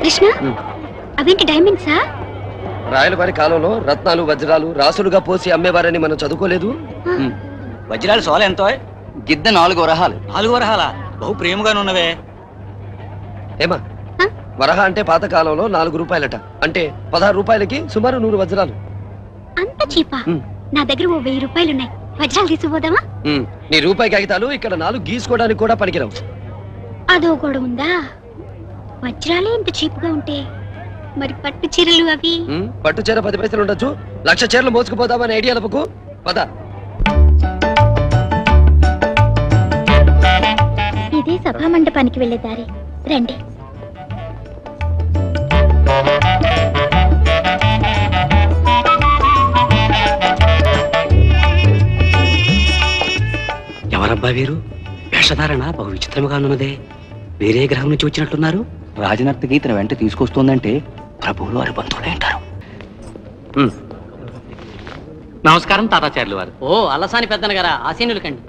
కృష్ణ ఉమ్. అవేంటి డైమండ్సా రాయలవారి కాలంలో రత్నాలు వజ్రాలు రాసులుగా పోసి అమ్మేవారని మనం చదువుకోలేదు ఉమ్. వజ్రాలు సోల ఎంతో గిద్ద నాలుగు వరహాలు నాలుగు వరహాల బహు ప్రేమగానే ఉన్నవే ఏమా ఆ? వరహ అంటే పాతకాలంలో నాలుగు రూపాయలట అంటే పదహారు రూపాయలకి సుమారు నూరు వజ్రాలు అంత చీపా ఉమ్. నా దగ్గర ఓ వెయ్యి రూపాయలున్నాయి వజ్రాలు తీసుకుపోదామా ఉమ్. నీ రూపాయి కాగితాలు ఇక్కడ నాలుగు గీసుకోవడానికి కూడా పనికిరావు అదో కూడా ఉందా వజ్రాలే ఇంత చీప్గా ఉంటే మరి పట్టు చీరలు అవి ఉమ్. పట్టు చీర పది పైసలు ఉండొచ్చు లక్ష చీరలు మోసుకుపోదామని ఐడియా లపకు పద ఇదే సభా మండపానికి వెళ్లే దారి రండి ఎవరబ్బా వీరు వేషధారణ బహు విచిత్రముగా ఉన్నదే వేరే గ్రహం నుంచి వచ్చినట్టున్నారు రాజనర్తకి తన వెంట తీసుకొస్తుందంటే ప్రభువులు వారి బంధువులు అంటారు ఉమ్. నమస్కారం తాతాచార్యులు వారు ఓ అల్లసాని పెద్దన గారా ఆసీనులు కండి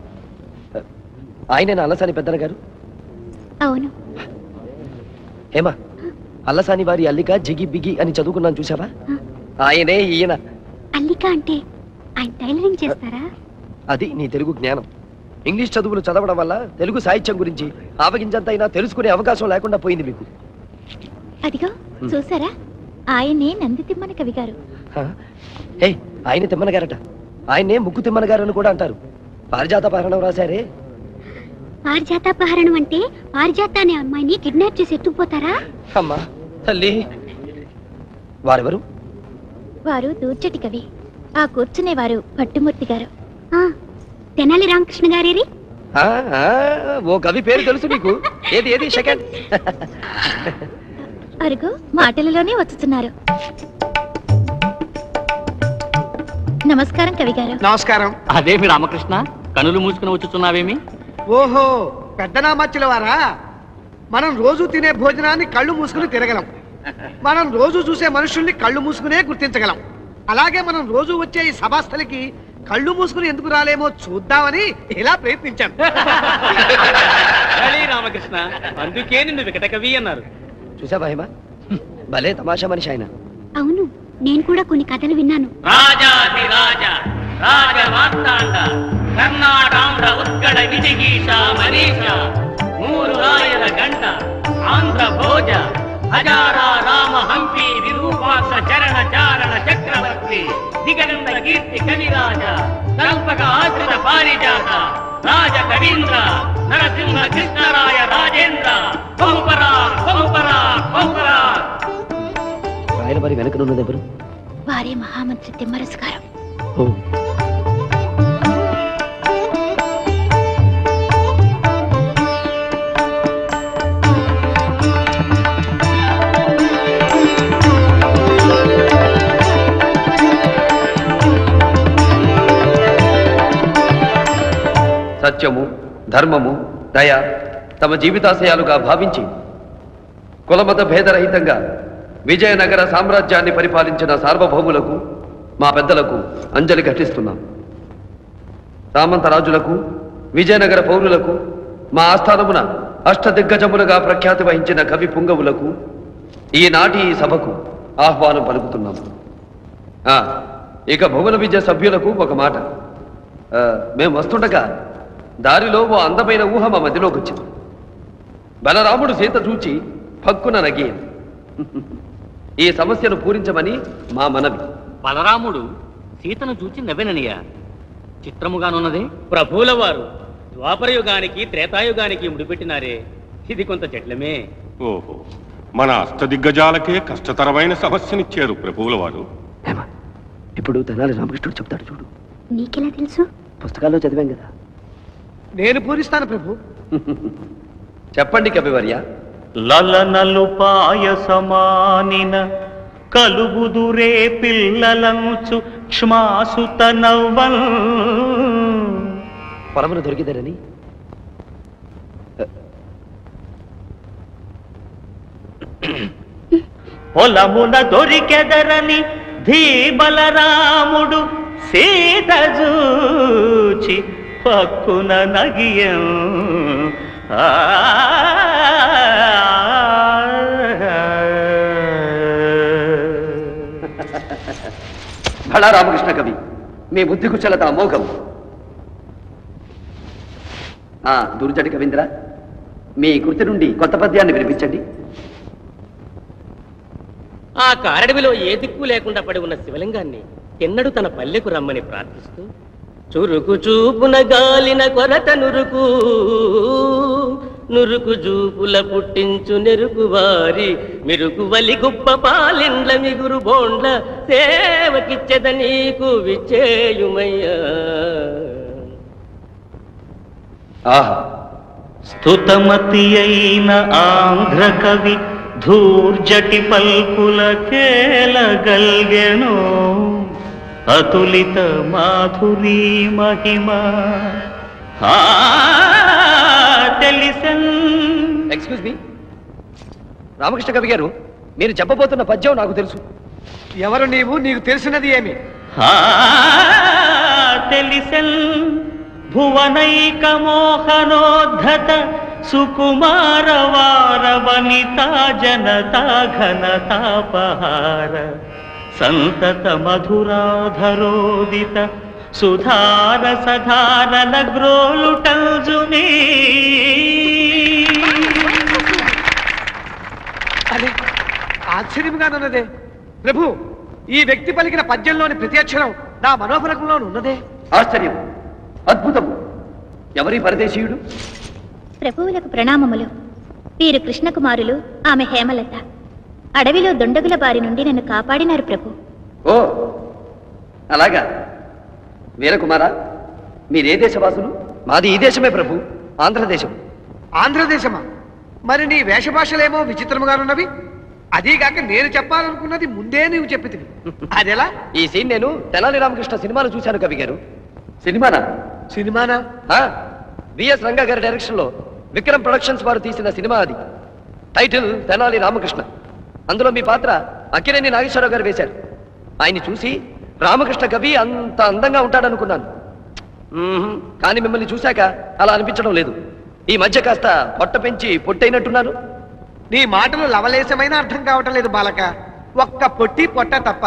ఆయనేనా అల్లసాని పెద్దన గారు అవును ఏమా అల్లసాని వారి అల్లిక జిగి బిగి అని చదువుకున్నాను చూసావా ఆ. ఆయనే ఈయన అల్లిక అంటే ఆయన టైలరింగ్ చేస్తారా అది నీ తెలుగు జ్ఞానం ఇంగ్లీష్ చదువులు చదవడం వల్ల తెలుగు సాహిత్యం గురించి ఆవగించంతైనా తెలుసుకునే అవకాశం లేకుండా పోయింది మీకు అదిగో చూసారా ఆయనే నంది తిమ్మన కవి గారు హ? ఏయ్ ఆయన తిమ్మన గారట ఆయనే ముక్కు తిమ్మన గారు అని కూడా అంటారు పారిజాత పారణం రాశారే పారిజాతాపహరణం అంటే పారిజాత అనే అమ్మాయిని కిడ్నాప్ చేసి ఎత్తుకుపోతారా అమ్మా తల్లి వారెవరు వారు దూర్చటి కవి ఆ కూర్చునేవారు పట్టుమూర్తి గారు ఆ, తెనాలి రామకృష్ణ గారేరి ఆ, ఆ, ఓ కవి పేరు తెలుసు నీకు ఏది ఏది సెకండ్ అరుగు మాటలలోనే వచ్చుతున్నారు నమస్కారం కవి గారు నమస్కారం అదేమి రామకృష్ణ కనులు మూసుకుని వచ్చుచున్నావేమి ఓహో పెద్దనామచ్చుల వారా మనం రోజు తినే భోజనాన్ని కళ్ళు మూసుకుని తిరగలం మనం రోజు చూసే మనుషుల్ని కళ్ళు మూసుకునే గుర్తించగలం అలాగే మనం రోజు వచ్చే ఈ సభాస్థలికి కళ్ళు మూసుకుని ఎందుకు రాలేమో చూద్దామని ఇలా ప్రయత్నించాను రామకృష్ణ అందుకే నిన్ను వికట కవి అన్నారు చూసావా హేమ భలే తమాషా మనిషి ఆయన అవును నేను కూడా కొన్ని కథలు విన్నాను రాజాది రాజ రాజ మార్తాండ కర్ణాటాండ ఉత్కడ విజిగీష మనీష మూరు రాయల గంట ఆంధ్ర భోజ హజారా రామ హంపి విరూపాక్ష చరణ చారణ చక్రవర్తి దిగనంద కీర్తి కవిరాజ కల్పక ఆశ్రిత పారిజాత రాజ కవీంద్ర నరసింహ కృష్ణరాయ రాజేంద్ర బహుపరా బహుపరా బహుపరా ఆయన మరి వెనకనున్నది ఎవరు వారే మహామంత్రి తిమ్మరసు గారు ఓ సత్యము ధర్మము దయ తమ జీవితాశయాలుగా భావించి కులమత భేదరహితంగా విజయనగర సామ్రాజ్యాన్ని పరిపాలించిన సార్వభౌములకు మా పెద్దలకు అంజలి ఘటిస్తున్నాం సామంత రాజులకు విజయనగర పౌరులకు మా ఆస్థానమున అష్టదిగ్గజములుగా ప్రఖ్యాతి వహించిన కవి పుంగవులకు ఈనాటి ఈ సభకు ఆహ్వానం పలుకుతున్నాము ఆ, ఇక భువన విద్య సభ్యులకు ఒక మాట ఆ, మేము వస్తుండగా దారిలో ఓ అందమైన ఊహ మా మధ్యలోకి వచ్చింది బలరాముడు సీత చూచి పక్కున నగేది ఈ సమస్యను పూరించమని మా మనవి బలరాముడు సీతను చూచి నవ్వెననియా చిత్రముగానున్నదే ప్రభువుల వారు ద్వాపరయుగానికి త్రేతాయుగానికి ముడిపెట్టినారే ఇది కొంత జట్లమే ఓహో మన అష్టదిగ్గజాలకే కష్టతరమైన సమస్యనిచ్చారు ప్రభువుల వారు ఏమా, ఇప్పుడు తెనాలి రామకృష్ణుడు చెప్తాడు చూడు నీకెలా తెలుసు పుస్తకాల్లో చదివాం కదా నేను పూరిస్తాను ప్రభు చెప్పండి కవివర్య లలనలు పాయసమానిన కలుగుదురే పిల్లలంచు క్ష్మాసుత నవ్వల్ పొలమును దొరికిదరని పొలమున దొరికెదరని ధీబలరాముడు సీత చూచి పక్కున నగియం ఆ బళా రామకృష్ణ కవి మీ బుద్ధి కుశలత అమోఘం ఆ దుర్జటి కవీంద్ర మీ కృతి నుండి కొత్త పద్యాన్ని వినిపించండి ఆ కారడవిలో ఏ దిక్కు లేకుండా పడి ఉన్న శివలింగాన్ని ఎన్నడూ తన పల్లెకు రమ్మని ప్రార్థిస్తూ చురుకు చూపున గాలిన కొరత నురుకు నురుకు జూపుల పుట్టించు నెరుకు వారి మిరుకు వలి గుప్ప పాలిండ్ల మిగురు బోండ్ల సేవకిచ్చెద నీకు విచ్చేయుమయ్యా ఆహా స్తుతమతి అయిన ఆంధ్ర కవి ధూర్జటి పల్పుల కేలగల్గెను అతులిత మాధురీ మహిమ ఆ తెలిసన్ ఎక్స్క్యూజ్ మీ రామకృష్ణ కవి గారు మీరు చెప్పబోతున్న పద్యం నాకు తెలుసు ఎవరు నీవు నీకు తెలిసినది ఏమి ఆ తెలిసెన్ భువనైక మోహనోద్ధత సుకుమార వార వనితా జనతా ఘనతాపహార సంతత మధురాధరోదిత సుధార సధారల గ్రోలుటల్జునీ అదే ఆశ్చర్యంగానున్నదే ప్రభు ఈ వ్యక్తి పలికిన పద్యంలోని ప్రతి అక్షరం నా మనోఫలకంలో ఉన్నదే ఆశ్చర్యం అద్భుతము ఎవరి పరదేశీయుడు ప్రభువులకు ప్రణామములు వీరు కృష్ణకుమారులు ఆమె హేమలత అడవిలో దొండగుల బారి నుండి నన్ను కాపాడినారు ప్రభు ఓ అలాగా వీరకుమారా మీరే దేశవాసులు మాది ఈ దేశమే ప్రభు ఆంధ్రదేశం ఆంధ్రదేశమా మరి నీ వేషభాషలేమో విచిత్రముగానున్నవి అదీగాక నేను చెప్పాలనుకున్నది ముందే నీవు చెప్పితివి అదెలా ఈ సీన్ నేను తెనాలి రామకృష్ణ సినిమాలో చూశాను కవి గారు సినిమానా సినిమానా విఎస్ రంగా గారి డైరెక్షన్ లో విక్రమ్ ప్రొడక్షన్స్ వారు తీసిన సినిమా అది టైటిల్ తెనాలి రామకృష్ణ అందులో మీ పాత్ర అక్కినేని నాగేశ్వరరావు గారు వేశారు ఆయన్ని చూసి రామకృష్ణ కవి అంత అందంగా ఉంటాడనుకున్నాను మ్మ్హ్. కానీ మిమ్మల్ని చూశాక అలా అనిపించడం లేదు ఈ మధ్య కాస్త పొట్ట పెంచి పొట్టైనట్టున్నారు నీ మాటలు లవలేశమైన అర్థం కావటం లేదు బాలక ఒక్క పొట్టి పొట్ట తప్ప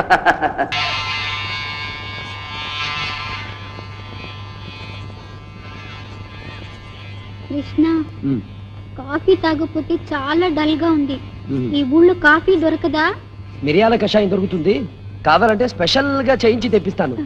కృష్ణ కాఫీ తాగకపోతే చాలా డల్ గా ఉంది ఈ ఊళ్ళో కాఫీ దొరకదా మిరియాల కషాయం దొరుకుతుంది కావాలంటే స్పెషల్ గా చేయించి తెప్పిస్తాను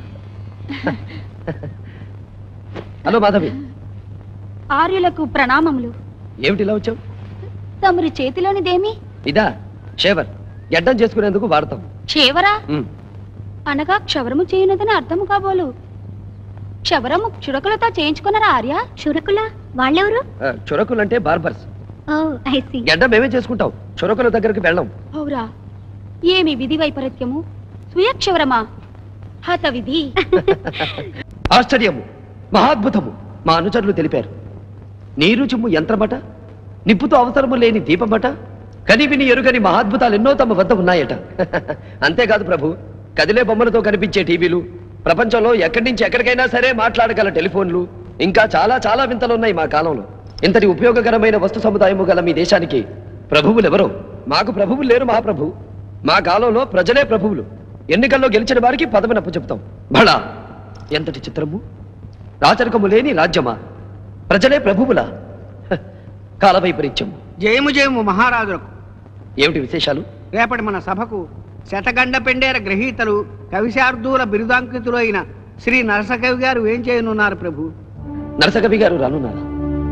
హలో మాధవి ఆర్యులకు ప్రణామములు ఏమిటి ఇలా వచ్చావు తమరి చేతిలోనిదేమి ఇదా షేవర్ గడ్డం చేసుకునేందుకు వాడతాం క్షేవరా మ్. అనగా క్షవరము చేయనదని అర్థము కాబోలు క్షవరము చురకులతో చేయించుకున్నారా ఆర్య చురకుల వాళ్ళెవరు ఆ, చురకులంటే బార్బర్స్ ఐ సీ గడ్డం మేమే చేసుకుంటాం చురకుల దగ్గరికి వెళ్ళం అవురా ఏమి విధి వైపరీత్యము స్వయక్షవరమా హత విధి ఆశ్చర్యము మహాద్భుతము మా అనుచరులు తెలిపారు నీరు చిమ్ము యంత్రమట నిప్పుతో అవసరము లేని దీపమట కనివిని ఎరుగని మహాద్భుతాలు ఎన్నో తమ వద్ద ఉన్నాయట అంతేకాదు ప్రభు కదిలే బొమ్మలతో కనిపించే టీవీలు ప్రపంచంలో ఎక్కడి నుంచి ఎక్కడికైనా సరే మాట్లాడగల టెలిఫోన్లు ఇంకా చాలా చాలా వింతలున్నాయి మా కాలంలో ఇంతటి ఉపయోగకరమైన వస్తు సముదాయము గల మీ దేశానికి ప్రభువులు ఎవరో మాకు ప్రభువులు లేరు మహాప్రభు మా కాలంలో ప్రజలే ప్రభువులు ఎన్నికల్లో గెలిచిన వారికి పదవినప్పు చెప్తాం బళా ఎంతటి చిత్రము రాచరికము లేని రాజ్యమా ప్రజలే ప్రభువులా హ, కాలవైపరీత్యం జయము జయము మహారాజులకు ఏమిటి విశేషాలు రేపటి మన సభకు శతగండ పెండేర గ్రహీతలు కవిశార్దూల బిరుదాంకితులు అయిన శ్రీ నరసకవి గారు ఏం చేయనున్నారు ప్రభు నరసకవి గారు రానున్నారా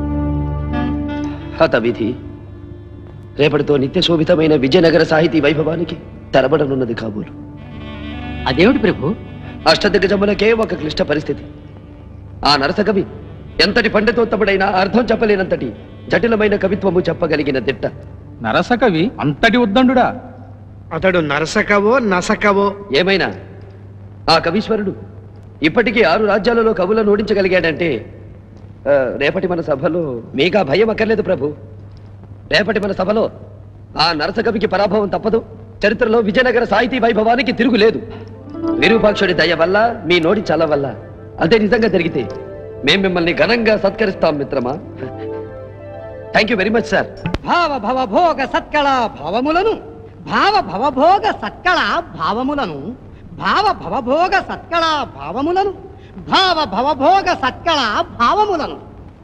హత విధి రేపటితో నిత్య శోభితమైన విజయనగర సాహితీ వైభవానికి తెరబడనున్నది కాబోలు అదేమిటి ప్రభు అష్టదిగ్గజములకే ఒక క్లిష్ట పరిస్థితి ఆ నరసకవి ఎంతటి పండితోత్తముడైనా అర్థం చెప్పలేనంతటి జటిలమైన కవిత్వము చెప్పగలిగిన దిట్ట నరసకవి అంతటి ఉద్దండుడా అతడు నరసకవో నసకవో ఏమైనా ఆ కవీశ్వరుడు ఇప్పటికీ ఆరు రాజ్యాలలో కవులను ఓడించగలిగాడంటే ఆ, రేపటి మన సభలో మీకా భయం అక్కర్లేదు ప్రభు రేపటి మన సభలో ఆ నరసకవికి పరాభవం తప్పదు చరిత్రలో విజయనగర సాహితీ వైభవానికి తిరుగులేదు విరూపాక్షుడి దయ వల్ల మీ నోటి చల వల్ల అదే నిజంగా జరిగితే మేం మిమ్మల్ని ఘనంగా సత్కరిస్తాం మిత్రమా thank you very much sir భావ భవభోగ సత్కళ భావములను భావ భవభోగ సత్కళ భావములను భావ భవభోగ సత్కళ భావములను భావ భవభోగ సత్కళ భావములను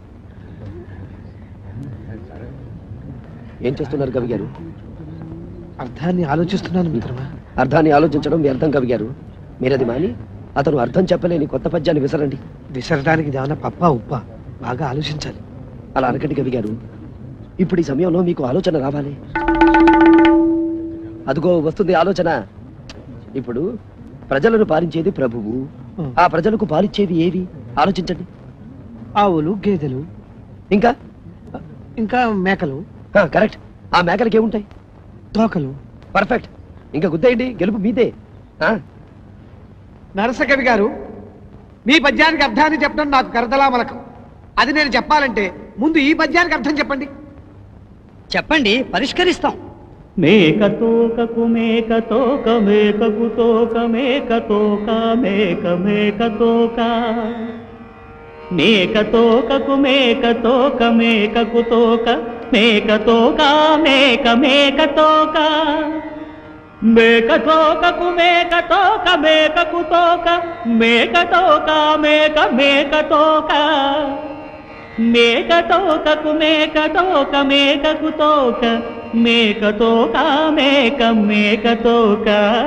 ఏం చేస్తున్నారు కవి గారు అర్థాన్ని ఆలోచిస్తున్నాను మిత్రమా అర్థాన్ని ఆలోచించడం వ్యర్థం కవి గారు మీరది మాని అతను అర్థం చెప్పలేని కొత్త పద్యాన్ని విసరండి విసరడానికి ఏమన్నా పప్ప ఉప్ప బాగా ఆలోచించాలి అలా అనకండి కవి గారు ఇప్పుడు ఈ సమయంలో మీకు ఆలోచన రావాలి అదిగో వస్తుంది ఆలోచన ఇప్పుడు ప్రజలను పాలించేది ప్రభువు ఆ ప్రజలకు పాలిచ్చేది ఏది ఆలోచించండి ఆవులు గేదెలు ఇంకా ఇంకా మేకలు ఆ, కరెక్ట్ ఆ మేకలకి ఏముంటాయి తోకలు పర్ఫెక్ట్ ఇంకా గుద్దేయండి గెలుపు మీదే ఆ, నరసకవి గారు మీ పద్యానికి అర్థాన్ని చెప్పడం నాకు కరతలా మలకం అది నేను చెప్పాలంటే ముందు ఈ పద్యానికి అర్థం చెప్పండి చెప్పండి పరిష్కరిస్తాం మేక తోకకు మేక తోక మేకకు తోక మేక తోక మేక మేక తోక మేక తోకకు మేక తోక మేకకు తోక మేక తోక మేక మేక తోక మేక తోకకు మేక తోక మేకకు తోక మేక తోక మేక మేక తోక మేక తోకకు మేక తోక మేకకు తోక మేక తోక మేక మేక తోక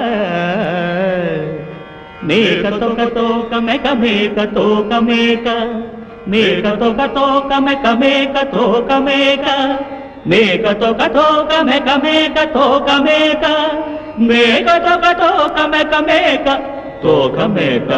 మేక తోక తోక మేక మేక తోక మేక మేక తోక తోక మేక మేక తోక మేక మేక తోక తోక మేక మేక తోక మేక మేక తోక తోక మేక మేక తోక మేక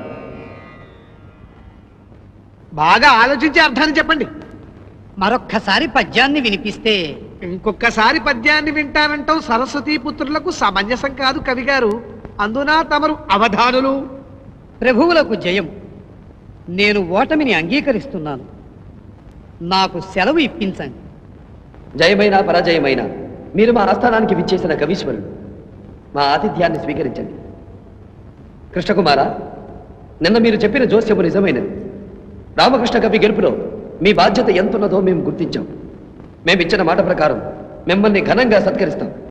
బాగా ఆలోచించి అర్థాన్ని చెప్పండి మరొక్కసారి పద్యాన్ని వినిపిస్తే ఇంకొకసారి పద్యాన్ని వింటానంటాం సరస్వతీ పుత్రులకు సమంజసం కాదు కవి గారు అందున తమరు అవధానులు ప్రభువులకు జయం నేను ఓటమిని అంగీకరిస్తున్నాను నాకు సెలవు ఇప్పించండి జయమైన పరాజయమైన మీరు మా ఆస్థానానికి విచ్చేసిన కవీశ్వరుడు మా ఆతిథ్యాన్ని స్వీకరించండి కృష్ణకుమార నిన్న మీరు చెప్పిన జోస్యము నిజమైనది రామకృష్ణ కవి గెలుపులో మీ బాధ్యత ఎంతున్నదో మేము గుర్తించాం మేమిచ్చిన మాట ప్రకారం మిమ్మల్ని ఘనంగా సత్కరిస్తాం